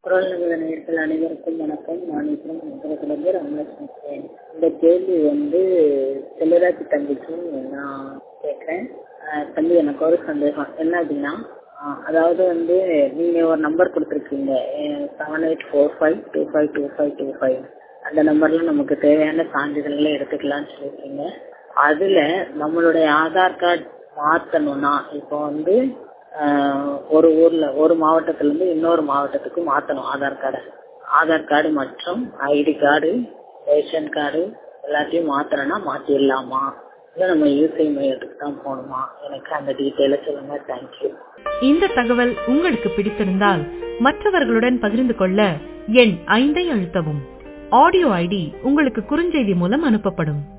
குரல் நிமிட நேயர்கள் அனைவருக்கும் வணக்கம் நான் இப்போ நகரத்திலிருந்து ரமேஷ் பேசுறேன் இந்த கேள்வி வந்து செல்வராஜ் தம்பிக்கு நான் கேட்குறேன் தம்பி எனக்கு ஒரு சந்தேகம் என்ன அப்படின்னா ஆஹ் அதாவது வந்து நீங்க ஒரு நம்பர் கொடுத்துருக்கீங்க seven eight four five two five two five two five அந்த நம்பர்ல நமக்கு தேவையான சான்றிதழ்களை எடுத்துக்கலாம்னு சொல்லியிருக்கீங்க அதுல நம்மளுடைய ஆதார் கார்டு மாத்தணும்னா இப்போ வந்து ஆஹ் ஒரு ஊர்ல ஒரு மாவட்டத்துல இருந்து இன்னொரு மாவட்டத்துக்கு மாத்தணும் ஆதார் கார்டை ஆதார் கார்டு மற்றும் ஐடி கார்டு ரேஷன் கார்டு எல்லாத்தையும் மாத்தணும்னா மாத்திடலாமா இல்லை நம்ம யூசிஐ மையத்துக்கு தான் போகணுமா எனக்கு அந்த டீட்டெயிலை சொல்லுங்க தேங்க்யூ இந்த தகவல் உங்களுக்கு பிடித்திருந்தால் மற்றவர்களுடன் பகிர்ந்து கொள்ள எண் ஐந்தை அழுத்தவும் ஆடியோ ஐடி உங்களுக்கு குறுஞ்செய்தி மூலம் அனுப்பப்படும்